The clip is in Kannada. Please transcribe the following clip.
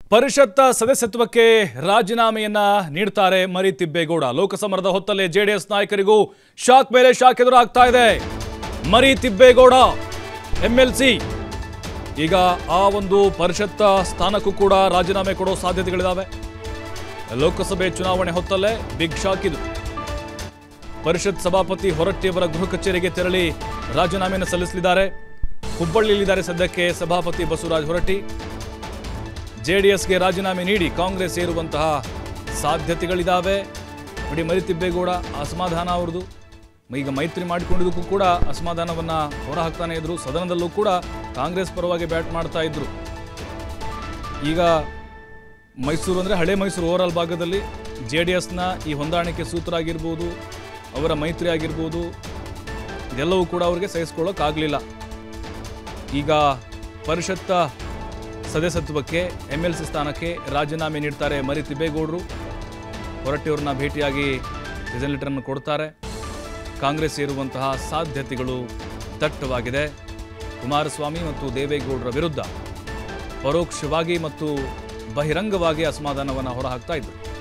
ಪರಿಷತ್ ಸದಸ್ಯತ್ವಕ್ಕೆ ರಾಜೀನಾಮೆಯನ್ನ ನೀಡ್ತಾರೆ ಮರಿ ತಿಬ್ಬೇಗೌಡ ಲೋಕಸಮರದ ಹೊತ್ತಲ್ಲೇ ಜೆಡಿಎಸ್ ನಾಯಕರಿಗೂ ಶಾಕ್ ಮೇಲೆ ಶಾಕ್ ಎದುರಾಗ್ತಾ ಇದೆ ಮರಿ ತಿಬ್ಬೇಗೌಡ ಎಂಎಲ್ಸಿ ಈಗ ಆ ಒಂದು ಪರಿಷತ್ ಸ್ಥಾನಕ್ಕೂ ಕೂಡ ರಾಜೀನಾಮೆ ಕೊಡೋ ಸಾಧ್ಯತೆಗಳಿದಾವೆ ಲೋಕಸಭೆ ಚುನಾವಣೆ ಹೊತ್ತಲ್ಲೇ ಬಿಗ್ ಶಾಕ್ ಇದು ಪರಿಷತ್ ಸಭಾಪತಿ ಹೊರಟ್ಟಿಯವರ ಗೃಹ ಕಚೇರಿಗೆ ತೆರಳಿ ರಾಜೀನಾಮೆಯನ್ನು ಸಲ್ಲಿಸಲಿದ್ದಾರೆ ಹುಬ್ಬಳ್ಳಿಯಲ್ಲಿದ್ದಾರೆ ಸದ್ಯಕ್ಕೆ ಸಭಾಪತಿ ಬಸವರಾಜ್ ಹೊರಟ್ಟಿ ಜೆಡಿಎಸ್ಗೆ ರಾಜೀನಾಮೆ ನೀಡಿ ಕಾಂಗ್ರೆಸ್ ಸೇರುವಂತಹ ಸಾಧ್ಯತೆಗಳಿದ್ದಾವೆ ನೋಡಿ ಮರಿತಿಬ್ಬೇಗೌಡ ಅಸಮಾಧಾನ ಅವ್ರದ್ದು ಈಗ ಮೈತ್ರಿ ಮಾಡಿಕೊಂಡಿದ್ದಕ್ಕೂ ಕೂಡ ಅಸಮಾಧಾನವನ್ನ ಹೊರಹಾಕ್ತಾನೆ ಇದ್ರು ಸದನದಲ್ಲೂ ಕೂಡ ಕಾಂಗ್ರೆಸ್ ಪರವಾಗಿ ಬ್ಯಾಟ್ ಮಾಡ್ತಾ ಇದ್ರು ಈಗ ಮೈಸೂರು ಅಂದರೆ ಹಳೆ ಮೈಸೂರು ಓವರಾಲ್ ಭಾಗದಲ್ಲಿ ಜೆ ಡಿ ಎಸ್ನ ಈ ಹೊಂದಾಣಿಕೆ ಸೂತ್ರ ಆಗಿರ್ಬೋದು ಅವರ ಮೈತ್ರಿ ಆಗಿರ್ಬೋದು ಇದೆಲ್ಲವೂ ಕೂಡ ಅವರಿಗೆ ಸಹಿಸ್ಕೊಳ್ಳೋಕ್ಕಾಗಲಿಲ್ಲ ಈಗ ಪರಿಷತ್ತ ಸದಸ್ಯತ್ವಕ್ಕೆ ಎಮ್ ಎಲ್ ಸಿ ಸ್ಥಾನಕ್ಕೆ ರಾಜೀನಾಮೆ ನೀಡ್ತಾರೆ ಮರಿ ತಿಬ್ಬೇಗೌಡರು ಹೊರಟ್ಟಿಯವ್ರನ್ನ ಭೇಟಿಯಾಗಿ ರಿಸನ್ ಲೆಟರನ್ನು ಕೊಡ್ತಾರೆ ಕಾಂಗ್ರೆಸ್ ಸೇರುವಂತಹ ಸಾಧ್ಯತೆಗಳು ದಟ್ಟವಾಗಿದೆ ಕುಮಾರಸ್ವಾಮಿ ಮತ್ತು ದೇವೇಗೌಡರ ವಿರುದ್ಧ ಪರೋಕ್ಷವಾಗಿ ಮತ್ತು ಬಹಿರಂಗವಾಗಿ ಅಸಮಾಧಾನವನ್ನು ಹೊರಹಾಕ್ತಾ ಇದ್ರು